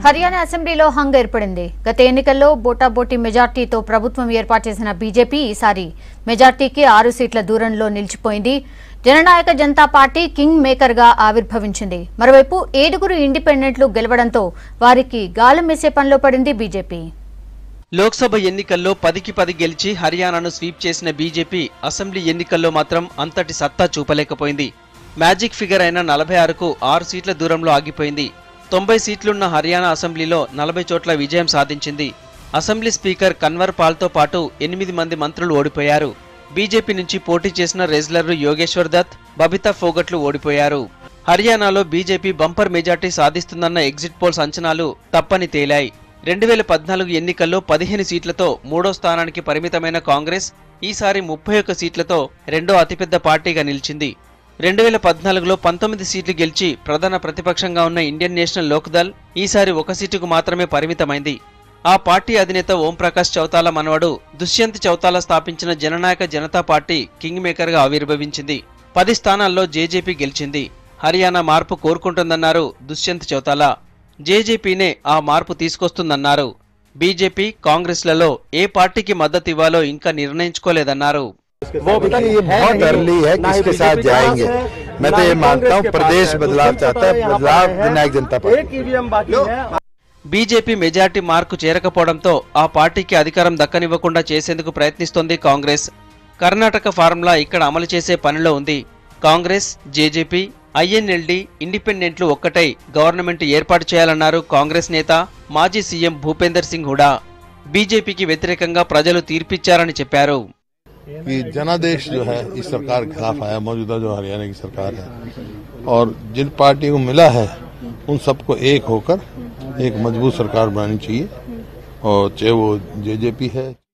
హర్యానా అసెంబ్లీలో హంగ్ ఏర్పడింది గత ఎన్నికల్లో బోటాబోటీ మెజార్టీతో ప్రభుత్వం ఏర్పాటు చేసిన బీజేపీ ఈసారి మెజార్టీకి ఆరు సీట్ల దూరంలో నిలిచిపోయింది Jananayak Janata party king maker గా ఆవిర్భవించింది మరోవైపు ఏడుగురు ఇండిపెండెంట్లు గెలవడంతో వారికి గాలం వేసే పనిలో పడింది బీజేపీ లోక్సభ ఎన్నికల్లో పదికి పది గెలిచి హర్యానాను స్వీప్ చేసిన బీజేపీ అసెంబ్లీ ఎన్నికల్లో మాత్రం అంతటి సత్తా చూపలేకపోయింది మ్యాజిక్ ఫిగర్ అయిన నలభై ఆరుకు ఆరు సీట్ల దూరంలో ఆగిపోయింది తొంభై సీట్లున్న హర్యానా అసెంబ్లీలో నలభై చోట్ల విజయం సాధించింది అసెంబ్లీ స్పీకర్ కన్వర్ పాల్తో పాటు ఎనిమిది మంది మంత్రులు ఓడిపోయారు బీజేపీ నుంచి పోటీ చేసిన రెజ్లర్లు యోగేశ్వర్ దత్ బబితా ఫోగట్లు ఓడిపోయారు హర్యానాలో బీజేపీ బంపర్ మెజార్టీ సాధిస్తుందన్న ఎగ్జిట్ పోల్స్ అంచనాలు తప్పని తేలాయి రెండు వేల పద్నాలుగు ఎన్నికల్లో పదిహేను సీట్లతో మూడో స్థానానికి పరిమితమైన కాంగ్రెస్ ఈసారి ముప్పై ఒక్క సీట్లతో రెండో అతిపెద్ద పార్టీగా నిలిచింది రెండు వేల పద్నాలుగులో పంతొమ్మిది సీట్లు గెలిచి ప్రధాన ప్రతిపక్షంగా ఉన్న ఇండియన్ నేషనల్ లోక్దల్ ఈసారి ఒక సీటుకు మాత్రమే పరిమితమైంది ఆ పార్టీ అధినేత ఓంప్రకాష్ చౌతాల మనవడు దుష్యంత్ చౌతాల స్థాపించిన జననాయక జనతా పార్టీ కింగ్ మేకర్గా ఆవిర్భవించింది పది స్థానాల్లో జేజేపీ గెలిచింది హర్యానా మార్పు కోరుకుంటుందన్నారు దుష్యంత్ చౌతాలా జేజేపీనే ఆ మార్పు తీసుకొస్తుందన్నారు బీజేపీ కాంగ్రెస్లలో ఏ పార్టీకి మద్దతు ఇవ్వాలో ఇంకా నిర్ణయించుకోలేదన్నారు देखिए ये बहुत अर्ली है किसके साथ जाएंगे मैं तो ये मानता हूँ प्रदेश बदलाव चाहता है बदलाव विनायक जनता पार्टी एक ईवीएम बाकी है బీజేపీ మెజార్టీ మార్కు చేరకపోవడంతో ఆ పార్టీకి అధికారం దక్కనివ్వకుండా చేసేందుకు ప్రయత్నిస్తోంది కాంగ్రెస్ కర్ణాటక ఫార్ములా ఇక్కడ అమలు చేసే పనిలో ఉంది కాంగ్రెస్ జేజేపీ ఐఎన్ఎల్డీ ఇండిపెండెంట్లు ఒక్కటై గవర్నమెంట్ ఏర్పాటు చేయాలన్నారు కాంగ్రెస్ నేత మాజీ సీఎం భూపేందర్ సింగ్ హుడా బీజేపీకి వ్యతిరేకంగా ప్రజలు తీర్పిచ్చారని చెప్పారు कि जनादेश जो है इस सरकार के खिलाफ आया मौजूदा जो हरियाणा की सरकार है और जिन पार्टी को मिला है उन सबको एक होकर एक मजबूत सरकार बनानी चाहिए और चाहे वो जेजेपी है